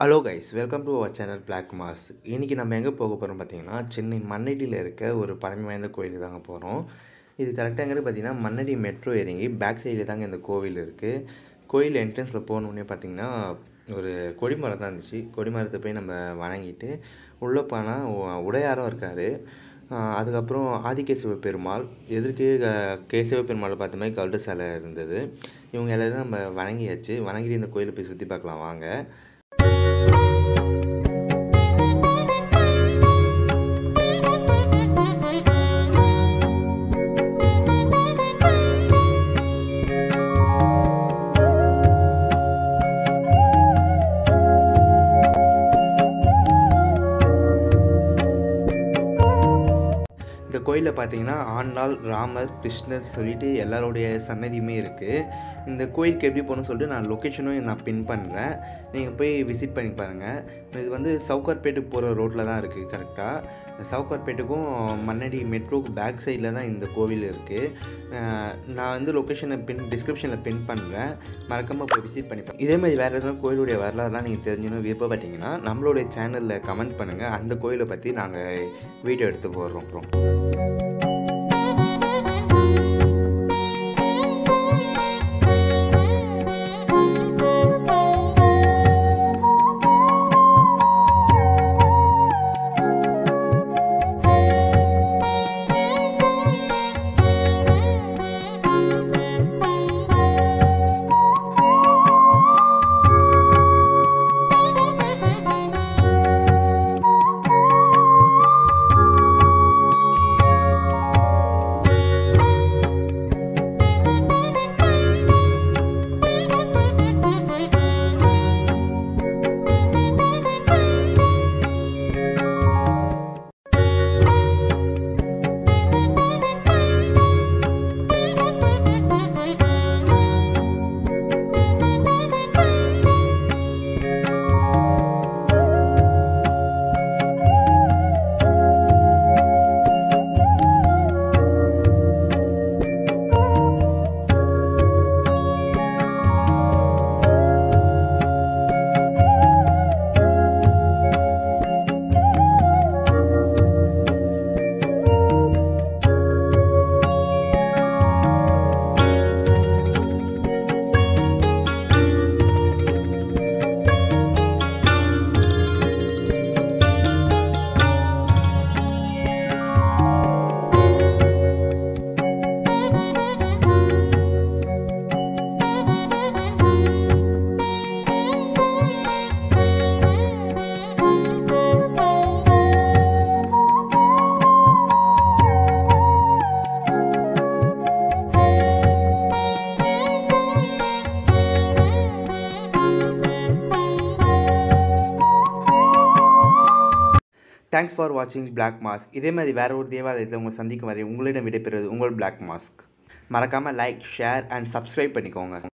Hello guys welcome to our channel Black Mask இன்றைக்கி நம்ம எங்கே போக போகிறோம் பார்த்தீங்கன்னா சென்னை மண்ணடியில் இருக்க ஒரு பழமை வாய்ந்த கோயிலுக்கு தாங்க போகிறோம் இது கரெக்டாக எங்கே பார்த்தீங்கன்னா மண்ணடி மெட்ரோ இறங்கி பேக் சைடில் தாங்க இந்த கோவில் இருக்குது கோயில் என்ட்ரன்ஸில் போகணுன்னே பார்த்தீங்கன்னா ஒரு கொடிமரம் தான் இருந்துச்சு கொடிமரத்தை போய் நம்ம வணங்கிட்டு உள்ளே போனால் உ- உடையாரும் இருக்கார் அதுக்கப்புறம் ஆதிகேசவ பெருமாள் எதிர்க்கு க- கேசவ பெருமாளை பார்த்த மாதிரி கருட சிலை இருந்தது இவங்க எல்லாரும் நம்ம வணங்கியாச்சு வணங்கிட்டு இந்த கோயிலை போய் சுற்றி பார்க்கலாம் வாங்க இந்த கோயிலில் பார்த்தீங்கன்னா ஆண்டாள் ராமர் கிருஷ்ணர் சொல்லிட்டு எல்லாருடைய சன்னதியுமே இருக்குது இந்த கோயிலுக்கு எப்படி போகணும்னு சொல்லிட்டு நான் லொக்கேஷனும் நான் பின் பண்ணுறேன் நீங்கள் போய் விசிட் பண்ணி பாருங்கள் இது வந்து சவுகார்பேட்டுக்கு போகிற ரோட்டில் தான் இருக்குது கரெக்டாக சவுகார்பேட்டுக்கும் மண்ணடி மெட்ரோக்கு பேக் சைடில் தான் இந்த கோவில் இருக்குது நான் வந்து லொக்கேஷனை பின் டிஸ்கிரிப்ஷனில் பின் பண்ணுறேன் மறக்காமல் போய் விசிட் பண்ணி பாருங்க. இதே மாதிரி வேறு எதுவும் கோயிலுடைய வரலாறுலாம் நீங்கள் தெரிஞ்சுக்கணும் விருப்பப்பட்டீங்கன்னா நம்மளுடைய சேனலில் கமெண்ட் பண்ணுங்கள் அந்த கோயிலை பற்றி நாங்கள் வீடியோ எடுத்து போடுறோம் அப்புறம் தேங்க்ஸ் ஃபார் வாட்சிங் Black மாஸ்க் இதே மாதிரி வேற ஒரு தேவாலயத்தில் உங்களை சந்திக்கும் வரை உங்களிடம் விடைபெறுவது உங்கள் Black மாஸ்க் மறக்காமல் லைக் ஷேர் அண்ட் சப்ஸ்கிரைப் பண்ணிக்கோங்க